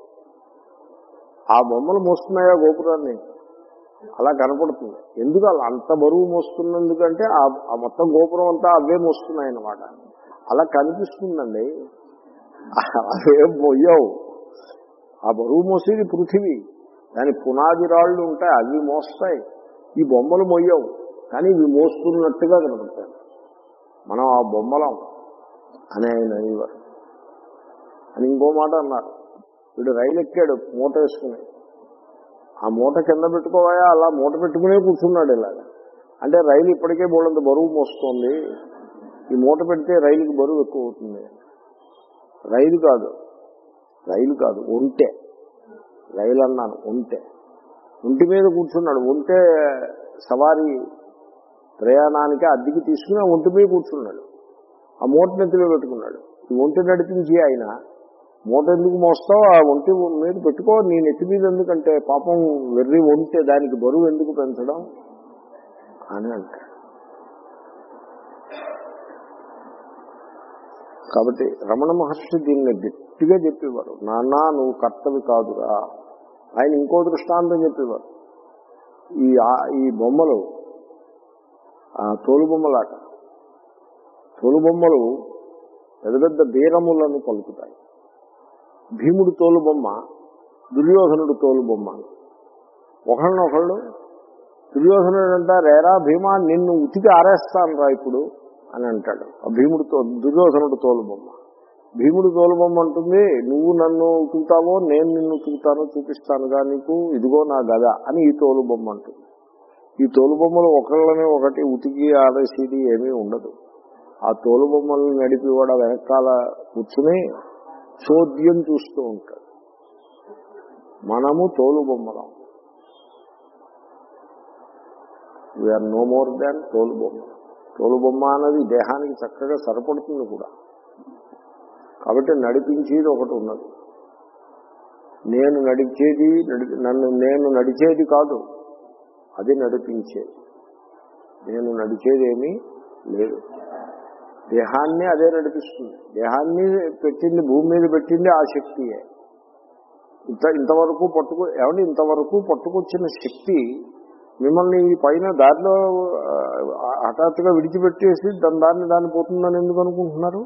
ఆ బొమ్మలు మోస్తున్నాయా గోపురాన్ని అలా కనపడుతుంది ఎందుకు అలా అంత బరువు మోస్తున్నందుకంటే ఆ ఆ మొత్తం గోపురం అంతా అవే మోస్తున్నాయి అన్నమాట అలా కనిపిస్తుందండి అవేం పోయావు ఆ బరువు మోసేది పృథివీ దాని పునాది రాళ్ళు ఉంటాయి అవి మోస్తాయి ఈ బొమ్మలు మొయ్యవు కానీ ఇవి మోస్తున్నట్టుగా కనపడతాయి మనం ఆ బొమ్మలం అని ఆయన అనేవారు అని ఇంకో మాట అన్నారు వీడు రైలు ఎక్కాడు మూట వేసుకుని ఆ మూట కింద పెట్టుకోవాయా అలా మూట పెట్టుకునే కూర్చున్నాడు ఇలాగ అంటే రైలు ఇప్పటికే బోళ్ళంత బరువు మోస్తోంది ఈ మూట పెడితే రైలుకి బరువు ఎక్కువ అవుతుంది రైలు కాదు రైలు కాదు ఒంటె రైలు అన్నాను ఒంటె ఒంటి మీద కూర్చున్నాడు ఒంటె సవారీ ప్రయాణానికి అద్దెకి తీసుకుని ఆ ఒంటి మీద కూర్చున్నాడు ఆ మూట నెత్తిలో పెట్టుకున్నాడు ఈ ఒంటి నడిపించి ఆయన మూట ఎందుకు మోస్తావు ఆ ఒంటి మీద పెట్టుకో నీ నెత్తి మీద ఎందుకంటే పాపం వెర్రి ఒంటే దానికి బరువు ఎందుకు పెంచడం అని అంటాడు కాబట్టి రమణ మహర్షి దీన్ని గట్టిగా చెప్పేవారు నాన్న నువ్వు కర్తవి కాదురా ఆయన ఇంకో దృష్టాంతం చెప్పేవారు ఈ ఆ- ఈ బొమ్మలు ఆ తోలు బొమ్మలాట తోలు బొమ్మలు పెద్ద పెద్ద బీరములను పలుకుతాయి భీముడు తోలు బొమ్మ దుర్యోధనుడు తోలు బొమ్మ ఒకళ్ళనొకళ్ళు దుర్యోధనుడు అంటారు రేరా భీమా నిన్ను ఉతికి ఆరేస్తాను రా ఇప్పుడు అని అంటాడు ఆ భీముడు తో దుర్యోధనుడు తోలు బొమ్మ భీముడు తోలు బొమ్మ అంటుంది నువ్వు నన్ను ఉతుకుతావో నేను నిన్ను ఉతుకుతానో చూపిస్తానుగా నీకు ఇదిగో నా గద అని ఈ తోలు బొమ్మ అంటుంది ఈ తోలు బొమ్మలు ఒకళ్ళని ఒకటి ఉతికి ఆరేసేది ఏమీ ఉండదు ఆ తోలు బొమ్మల్ని నడిపి కూడా వెనకాల కూర్చుని చోద్యం చూస్తూ ఉంటాడు మనము తోలు బొమ్మలం వీఆర్ నో మోర్ దాన్ తోలు బొమ్మ తోలు బొమ్మ అన్నది దేహానికి చక్కగా సరిపడుతుంది కూడా కాబట్టి నడిపించేది ఒకటి ఉన్నది నేను నడిచేది నడి- నన్ను నేను నడిచేది కాదు అది నడిపించేది నేను నడిచేదేమీ లేదు దేహాన్ని అదే నడిపిస్తుంది దేహాన్ని పెట్టింది భూమి మీద పెట్టింది ఆ శక్తియే ఇంత ఇంతవరకు పట్టుకు ఏమంటే ఇంతవరకు పట్టుకొచ్చిన శక్తి మిమ్మల్ని ఈ పైన దారిలో ఆ, హఠాత్తుగా విడిచిపెట్టేసి దాని దాన్ని దాన్ని పోతుందని ఎందుకు అనుకుంటున్నారు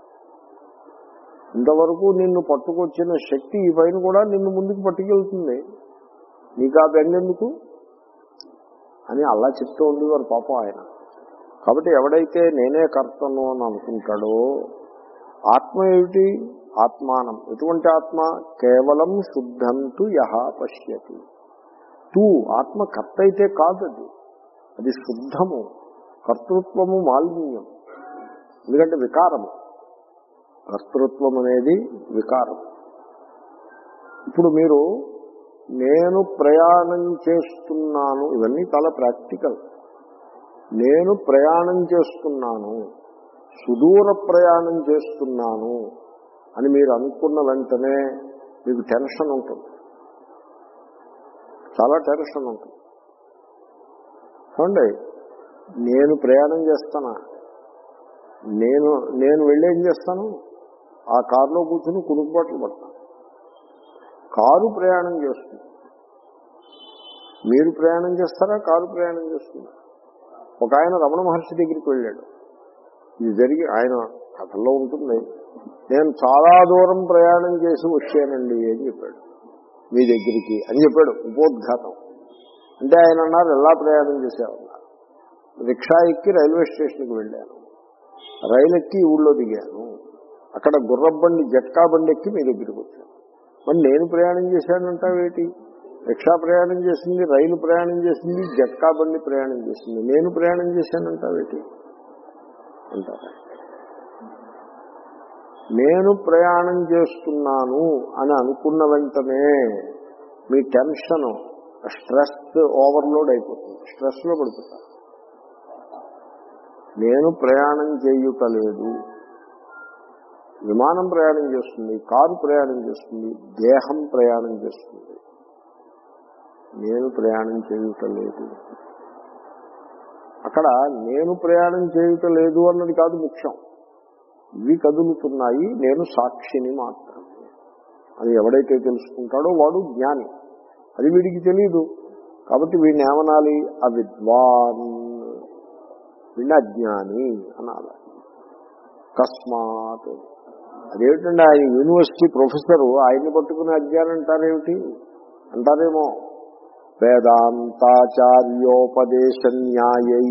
ఇంతవరకు నిన్ను పట్టుకొచ్చిన శక్తి ఈ పైన కూడా నిన్ను ముందుకు పట్టుకెళ్తుంది నీకు ఆ బెంగెందుకు అని అలా చెప్తూ ఉండేవారు పాపం ఆయన కాబట్టి ఎవడైతే నేనే కర్తను అని అనుకుంటాడో ఆత్మ ఏమిటి ఆత్మానం ఎటువంటి ఆత్మ కేవలం శుద్ధంతు యహ పశ్యతి తూ ఆత్మ కర్త అయితే కాదు అది అది శుద్ధము కర్తృత్వము మాలిన్యం ఎందుకంటే వికారము కర్తృత్వం అనేది వికారం ఇప్పుడు మీరు నేను ప్రయాణం చేస్తున్నాను ఇవన్నీ చాలా ప్రాక్టికల్ నేను ప్రయాణం చేస్తున్నాను సుదూర ప్రయాణం చేస్తున్నాను అని మీరు అనుకున్న వెంటనే మీకు టెన్షన్ ఉంటుంది చాలా టెన్షన్ ఉంటుంది చూడండి నేను ప్రయాణం చేస్తానా నేను నేను వెళ్ళి ఏం చేస్తాను ఆ కారులో కూర్చుని కునుకుబాట్లు పడతాను కారు ప్రయాణం చేస్తుంది మీరు ప్రయాణం చేస్తారా కారు ప్రయాణం చేస్తుందా ఒక ఆయన రమణ మహర్షి దగ్గరికి వెళ్ళాడు ఇది జరిగి ఆయన కథల్లో ఉంటుంది నేను చాలా దూరం ప్రయాణం చేసి వచ్చానండి అని చెప్పాడు మీ దగ్గరికి అని చెప్పాడు ఉపోద్ఘాతం అంటే ఆయన అన్నారు ఎలా ప్రయాణం చేసేవన్నారు రిక్షా ఎక్కి రైల్వే స్టేషన్కి వెళ్ళాను రైలు ఎక్కి ఊళ్ళో దిగాను అక్కడ గుర్రబండి జట్కా బండి ఎక్కి మీ దగ్గరికి వచ్చాను మరి నేను ప్రయాణం చేశానంటావేటి రిక్షా ప్రయాణం చేసింది రైలు ప్రయాణం చేసింది జట్కా బండి ప్రయాణం చేసింది నేను ప్రయాణం చేశానంటావేటి అంటారు నేను ప్రయాణం చేస్తున్నాను అని అనుకున్న వెంటనే మీ టెన్షన్ స్ట్రెస్ ఓవర్లోడ్ అయిపోతుంది స్ట్రెస్ లో పడిపోతారు నేను ప్రయాణం చేయుటలేదు విమానం ప్రయాణం చేస్తుంది కారు ప్రయాణం చేస్తుంది దేహం ప్రయాణం చేస్తుంది నేను ప్రయాణం చేయుటలేదు అక్కడ నేను ప్రయాణం చేయుటలేదు అన్నది కాదు ముఖ్యం ఇవి కదులుతున్నాయి నేను సాక్షిని మాత్రమే అది ఎవడైతే తెలుసుకుంటాడో వాడు జ్ఞాని అది వీడికి తెలియదు కాబట్టి వీడిని ఏమనాలి అవిద్వాన్ వీడిని అజ్ఞాని అనాలి అకస్మాత్ అదేమిటండి ఆయన యూనివర్సిటీ ప్రొఫెసరు ఆయన్ని పట్టుకుని అజ్ఞానం అంటారేమిటి అంటారేమో వేదాంతాచార్యోపదేశ న్యాయై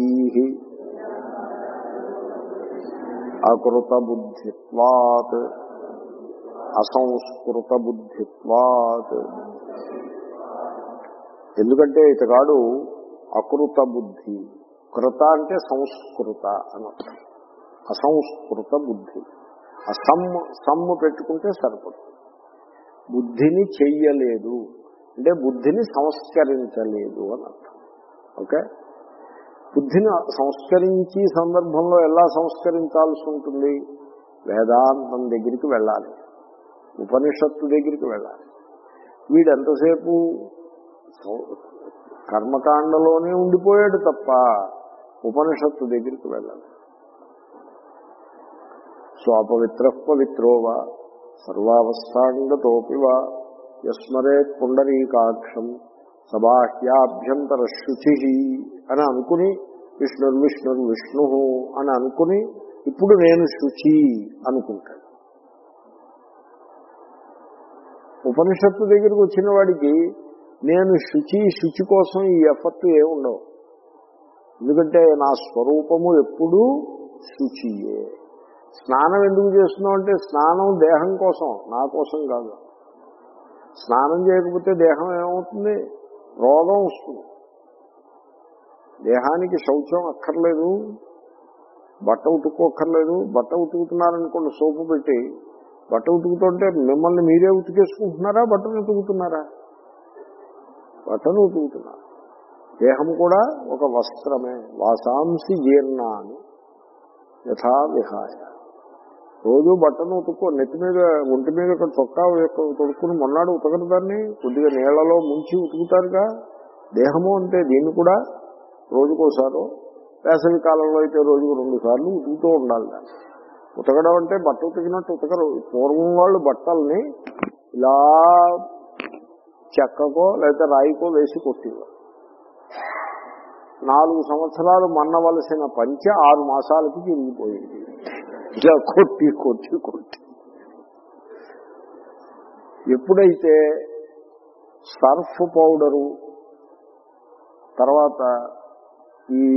అకృత బుద్ధిత్వాత్ అసంస్కృత బుద్ధిత్వాత్ ఎందుకంటే ఇతగాడు అకృత బుద్ధి కృత అంటే సంస్కృత అని అర్థం అసంస్కృత బుద్ధి ఆ సమ్ము సమ్ము పెట్టుకుంటే సరిపడుతుంది బుద్ధిని చెయ్యలేదు అంటే బుద్ధిని సంస్కరించలేదు అని అర్థం ఓకే బుద్ధిని సంస్కరించి సందర్భంలో ఎలా సంస్కరించాల్సి ఉంటుంది వేదాంతం దగ్గరికి వెళ్ళాలి ఉపనిషత్తు దగ్గరికి వెళ్ళాలి వీడు ఎంతసేపు కర్మకాండలోనే ఉండిపోయాడు తప్ప ఉపనిషత్తు దగ్గరికి వెళ్ళాలి సో అపవిత్ర పవిత్రోవా సర్వావస్థాంగతోపివా యస్మరేత్ పుండరీకాక్షం సబాహ్యాభ్యంతర శుచి అని అనుకుని విష్ణుర్ విష్ణుర్ విష్ణు అని అనుకుని ఇప్పుడు నేను శుచి అనుకుంటాడు ఉపనిషత్తు దగ్గరికి వచ్చిన వాడికి నేను శుచి శుచి కోసం ఈ ఎఫర్ట్ ఏమి ఉండవు ఎందుకంటే నా స్వరూపము ఎప్పుడూ శుచియే స్నానం ఎందుకు చేస్తున్నావు అంటే స్నానం దేహం కోసం నా కోసం కాదు స్నానం చేయకపోతే దేహం ఏమవుతుంది రోగం వస్తుంది దేహానికి శౌచం అక్కర్లేదు బట్ట ఉతుక్కోక్కర్లేదు బట్ట ఉతుకుతున్నారనుకోండి సోపు పెట్టి బట్ట ఉతుకుతుంటే మిమ్మల్ని మీరే ఉతికేసుకుంటున్నారా బట్టను ఉతుకుతున్నారా బట్టను ఉతుకుతున్నారు దేహం కూడా ఒక వస్త్రమే వాసాంసి జీర్ణాన్ని యథా విహాయ రోజు బట్టను ఉతుక్కో నెత్తి మీద ఒంటి మీద ఒక చొక్కా యొక్క తొడుక్కుని మొన్నాడు ఉతకరు దాన్ని కొద్దిగా నీళ్లలో ముంచి ఉతుకుతారుగా దేహము అంటే దీన్ని కూడా రోజుకోసారో వేసవి కాలంలో అయితే రోజుకు రెండు సార్లు ఉతుకుతూ ఉండాలి దాన్ని ఉతకడం అంటే బట్ట ఉతికినట్టు ఉతకరు పూర్వం వాళ్ళు బట్టల్ని ఇలా చెక్కకో లేదా రాయికో వేసి కొట్టేవారు నాలుగు సంవత్సరాలు మన్నవలసిన పంచ ఆరు మాసాలకి తిరిగిపోయింది ఇలా కొట్టి కొట్టి కొట్టి ఎప్పుడైతే సర్ఫ్ పౌడరు తర్వాత ఈ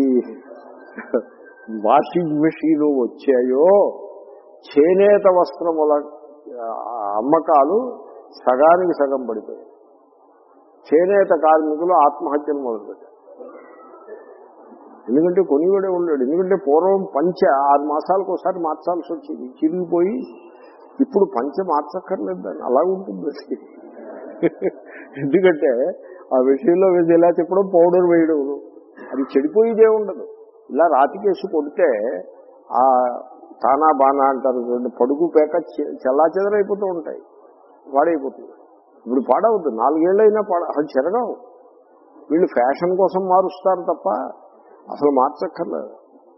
వాషింగ్ మెషీన్ వచ్చాయో చేనేత వస్త్రముల అమ్మకాలు సగానికి సగం పడిపోయాయి చేనేత కార్మికులు ఆత్మహత్యలు మొదలుపెట్టారు ఎందుకంటే కొనివాడే ఉన్నాడు ఎందుకంటే పూర్వం పంచ ఆరు మాసాలకు ఒకసారి మార్చాల్సి వచ్చింది చిరిగిపోయి ఇప్పుడు పంచ మార్చక్కర్లేదు దాన్ని అలా ఉంటుంది ఎందుకంటే ఆ విషయంలో వేసి ఇలా చెప్పడం పౌడర్ వేయడం అది చెడిపోయేదే ఉండదు ఇలా రాతికేసి కొడితే ఆ తానా బానా అంటారు చూడండి పడుగు పేక చల్లా చెదరైపోతూ ఉంటాయి పాడైపోతుంది ఇప్పుడు పాడవద్దు నాలుగేళ్ళైనా పాడ అది చెరగవు వీళ్ళు ఫ్యాషన్ కోసం మారుస్తారు తప్ప అసలు మార్చక్కర్లేదు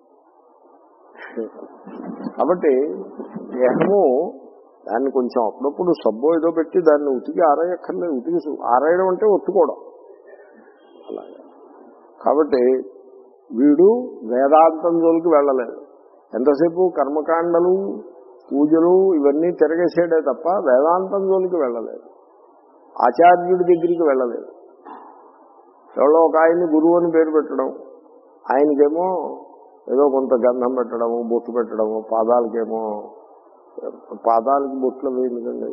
కాబట్టి దేహము దాన్ని కొంచెం అప్పుడప్పుడు సబ్బో ఏదో పెట్టి దాన్ని ఉతికి ఆరేయక్కర్లేదు ఉతికి ఆరేయడం అంటే ఒత్తుకోవడం అలాగే కాబట్టి వీడు వేదాంతం జోలికి వెళ్ళలేదు ఎంతసేపు కర్మకాండలు పూజలు ఇవన్నీ తిరగేసాడే తప్ప వేదాంతం జోలికి వెళ్ళలేదు ఆచార్యుడి దగ్గరికి వెళ్ళలేదు ఎవరో ఒక ఆయన్ని గురువు అని పేరు పెట్టడం ఆయనకేమో ఏదో కొంత గంధం పెట్టడము బొట్టు పెట్టడము పాదాలకేమో పాదాలకి బొట్లు వేయలేదండి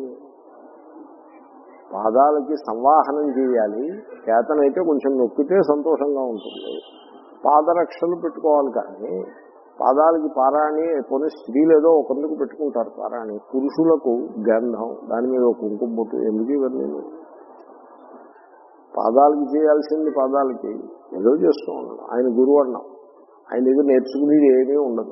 పాదాలకి సంవాహనం చేయాలి చేతనైతే కొంచెం నొక్కితే సంతోషంగా ఉంటుంది పాదరక్షలు పెట్టుకోవాలి కానీ పాదాలకి పారాణి కొన్ని స్త్రీలు ఏదో ఒకరికి పెట్టుకుంటారు పారాణి పురుషులకు గంధం దాని మీద ఒక కుంకుమ బొట్టు ఎందుకు ఇవన్నీ పాదాలకి చేయాల్సింది పాదాలకి ఏదో చేస్తూ ఉన్నాడు ఆయన గురువు అన్నాం ఆయన దగ్గర నేర్చుకునేది ఏమీ ఉండదు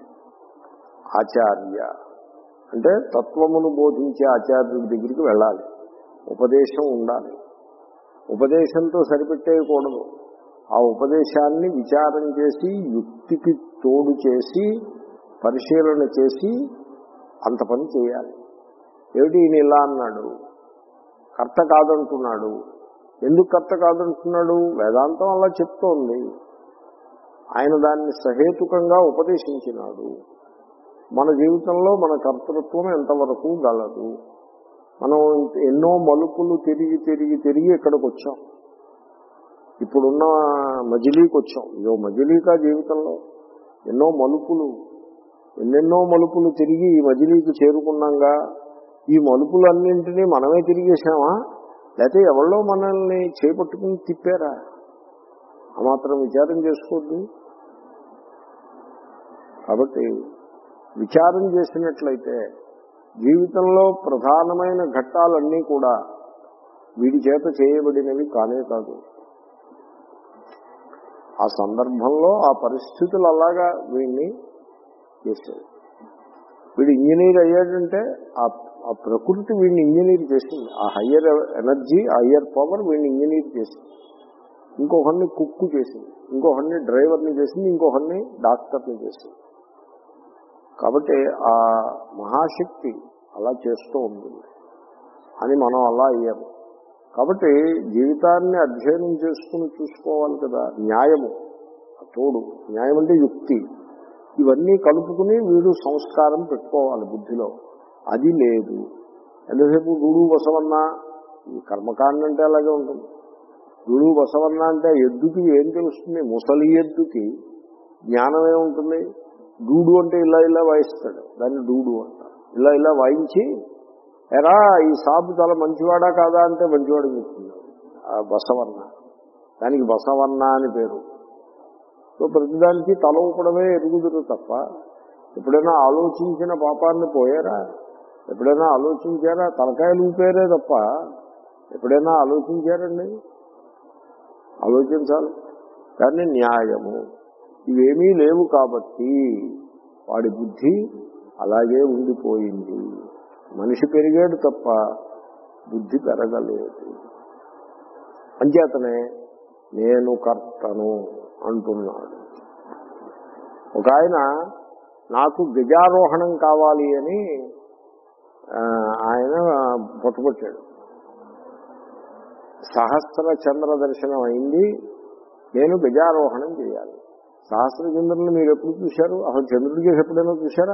ఆచార్య అంటే తత్వమును బోధించే ఆచార్యుడి దగ్గరికి వెళ్ళాలి ఉపదేశం ఉండాలి ఉపదేశంతో సరిపెట్టేయకూడదు ఆ ఉపదేశాన్ని విచారం చేసి యుక్తికి తోడు చేసి పరిశీలన చేసి అంత పని చేయాలి ఏమిటి ఈయన ఇలా అన్నాడు కర్త కాదంటున్నాడు ఎందుకు కర్త కాదంటున్నాడు వేదాంతం అలా చెప్తోంది ఆయన దాన్ని సహేతుకంగా ఉపదేశించినాడు మన జీవితంలో మన కర్తృత్వం ఎంతవరకు గలదు మనం ఎన్నో మలుపులు తిరిగి తిరిగి తిరిగి ఇక్కడికి వచ్చాం ఇప్పుడున్న మజిలీకి వచ్చాం ఇదో మజిలీకా జీవితంలో ఎన్నో మలుపులు ఎన్నెన్నో మలుపులు తిరిగి ఈ మజిలీకి చేరుకున్నాగా ఈ మలుపులన్నింటినీ మనమే తిరిగేసామా లేకపోతే ఎవరో మనల్ని చేపట్టుకుని తిప్పారా ఆ మాత్రం విచారం చేసుకోవద్దు కాబట్టి విచారం చేసినట్లయితే జీవితంలో ప్రధానమైన ఘట్టాలన్నీ కూడా వీడి చేత చేయబడినవి కానే కాదు ఆ సందర్భంలో ఆ పరిస్థితులు అలాగా వీడిని చేసేది వీడు ఇంజనీర్ అయ్యాడంటే ఆ ఆ ప్రకృతి వీడిని ఇంజనీర్ చేసింది ఆ హయ్యర్ ఎనర్జీ ఆ హయ్యర్ పవర్ వీడిని ఇంజనీర్ చేసింది ఇంకొకరిని కుక్కు చేసింది ఇంకొకరిని డ్రైవర్ని చేసింది ఇంకొకరిని డాక్టర్ని చేసింది కాబట్టి ఆ మహాశక్తి అలా చేస్తూ ఉంటుంది అని మనం అలా అయ్యాము కాబట్టి జీవితాన్ని అధ్యయనం చేసుకుని చూసుకోవాలి కదా న్యాయము ఆ తోడు న్యాయం అంటే యుక్తి ఇవన్నీ కలుపుకుని వీడు సంస్కారం పెట్టుకోవాలి బుద్ధిలో అది లేదు ఎంతసేపు గుడు బసవన్న ఈ కర్మకాండ అంటే అలాగే ఉంటుంది గుడు బసవన్న అంటే ఎద్దుకి ఏం తెలుస్తుంది ముసలి ఎద్దుకి జ్ఞానం ఏముంటుంది డూడు అంటే ఇలా ఇలా వాయిస్తాడు దాన్ని డూడు అంటారు ఇలా ఇలా వాయించి ఎరా ఈ సాబు చాలా మంచివాడా కాదా అంటే మంచివాడు చెప్తున్నాడు ఆ బసవన్న దానికి బసవన్న అని పేరు సో ప్రతిదానికి తల ఊపడమే ఎరుగుదురు తప్ప ఎప్పుడైనా ఆలోచించిన పాపాన్ని పోయారా ఎప్పుడైనా ఆలోచించారా తలకాయలు ఊపారే తప్ప ఎప్పుడైనా ఆలోచించారండి ఆలోచించాలి కానీ న్యాయము ఇవేమీ లేవు కాబట్టి వాడి బుద్ధి అలాగే ఉండిపోయింది మనిషి పెరిగాడు తప్ప బుద్ధి పెరగలేదు అంచేతనే నేను కర్తను అంటున్నాడు ఒక ఆయన నాకు గజారోహణం కావాలి అని ఆ, ఆయన పట్టుకొచ్చాడు సహస్ర చంద్ర దర్శనం అయింది నేను గజారోహణం చేయాలి సహస్ర చంద్రులను మీరు ఎప్పుడు చూశారు అసలు చంద్రుడి చేసి ఎప్పుడైనా చూశారా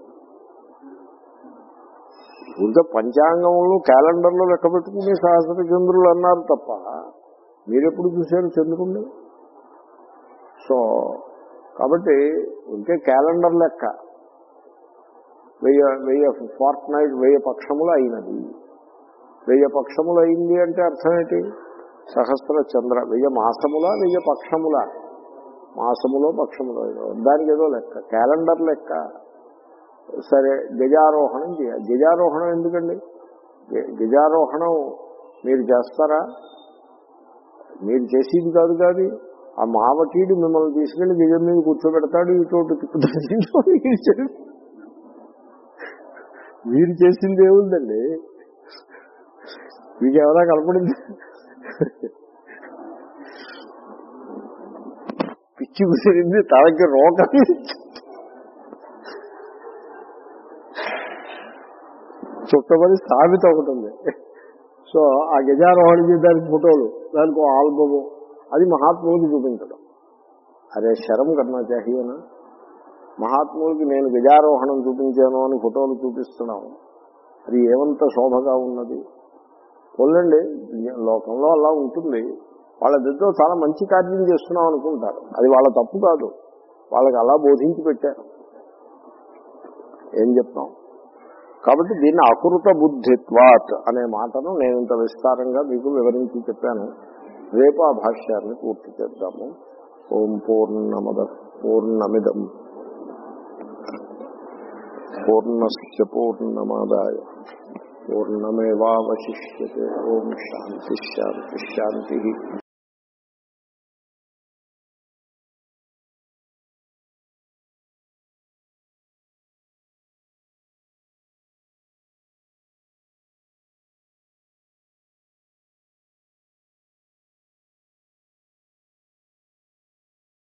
ఇంకా పంచాంగంలో క్యాలెండర్లో లెక్క పెట్టుకుని సహస్ర చంద్రులు అన్నారు తప్ప మీరెప్పుడు చూశారు చంద్రుణ్ణి సో కాబట్టి ఇంకే క్యాలెండర్ లెక్క వెయ్యి వెయ్యి ఫార్ట్ నైట్ వెయ్యి పక్షములు అయినది వెయ్యి పక్షములు అయింది అంటే అర్థం ఏంటి సహస్ర చంద్ర వెయ్యి మాసముల వెయ్యి పక్షముల మాసములో పక్షములో దానికి ఏదో లెక్క క్యాలెండర్ లెక్క సరే గజారోహణం చేయాలి గజారోహణం ఎందుకండి గ- గజారోహణం మీరు చేస్తారా మీరు చేసేది కాదు కాదు ఆ మావటీడు మిమ్మల్ని తీసుకెళ్లి గజం మీద కూర్చోబెడతాడు ఇటువంటి తిప్పుతాడు మీరు చే- మీరు చేసింది ఏముందండి మీకు ఎవరా కనపడింది పిచ్చి కుసిరింది తనకి రోగం చుట్టబడి సామెత ఒకటి ఉంది సో ఆ గజారోహణ చేయడానికి ఫోటోలు దానికి ఓ ఆల్బము అది మహాత్ములకి చూపించడం అరే శరం కన్నా చాహియనా మహాత్ములకి నేను గజారోహణం చూపించాను అని ఫోటోలు చూపిస్తున్నాము అది ఏమంత శోభగా ఉన్నది పోలండి లోకంలో అలా ఉంటుంది వాళ్ళ దగ్గర చాలా మంచి కార్యం చేస్తున్నాం అనుకుంటారు అది వాళ్ళ తప్పు కాదు వాళ్ళకి అలా బోధించి పెట్టారు ఏం చెప్తాం కాబట్టి దీన్ని అకృత బుద్ధిత్వాత్ అనే మాటను నేను ఇంత విస్తారంగా మీకు వివరించి చెప్పాను రేపు ఆ భాష్యాన్ని పూర్తి చేద్దాము ఓం పూర్ణమద పూర్ణమిదం పూర్ణస్ పూర్ణమాదాయ పూర్ణమేవాశిష్యతే ఓం శాంతి శాంతి శాంతి